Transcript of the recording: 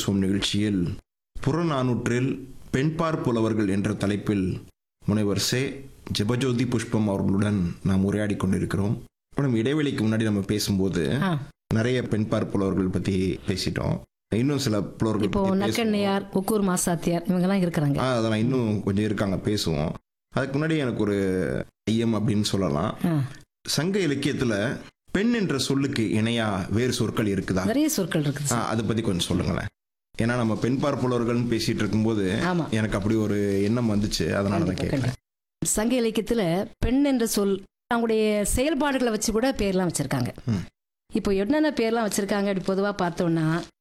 பேசுவோம் நிகழ்ச்சியில் புறநானூற்றில் பெண்பார் புலவர்கள் என்ற தலைப்பில் முனைவர் சே ஜெபஜோதி புஷ்பம் அவர்களுடன் நாம் உரையாடி கொண்டிருக்கிறோம் மேடம் இடைவெளிக்கு முன்னாடி நம்ம பேசும்போது ஆ. நிறைய பெண்பார் புலவர்கள் பற்றி பேசிட்டோம் இன்னும் சில புலவர்கள் இப்போ பத்தி பேசுவோம். நக்கண்ணையார் உக்கூர் மாசாத்தியார் இவங்கெல்லாம் இருக்கிறாங்க ஆ, அதெல்லாம் இன்னும் கொஞ்சம் இருக்காங்க பேசுவோம் அதுக்கு முன்னாடி எனக்கு ஒரு ஐயம் அப்படின்னு சொல்லலாம் ஆ. சங்க இலக்கியத்துல பெண் என்ற சொல்லுக்கு இணையா வேறு சொற்கள் இருக்குதா நிறைய சொற்கள் இருக்குது ஆ, சார். அதை பத்தி கொஞ்சம் சொல்லுங்களேன் ஏன்னா நம்ம பெண் பார்ப்புலவர்கள்னு பேசிட்டு இருக்கும்போது ஆமா எனக்கு அப்படி ஒரு எண்ணம் வந்துச்சு அதனால தான் கண்டிப்பா, கேட்குறேன் கண்டிப்பா. சங்க இலக்கியத்துல பெண் என்ற சொல் அவங்களுடைய செயல்பாடுகளை வச்சு கூட பேர்லாம் வச்சிருக்காங்க ம். இப்போ என்னென்ன பேர்லாம் வச்சிருக்காங்க அப்படி பொதுவா பார்த்தோம்னா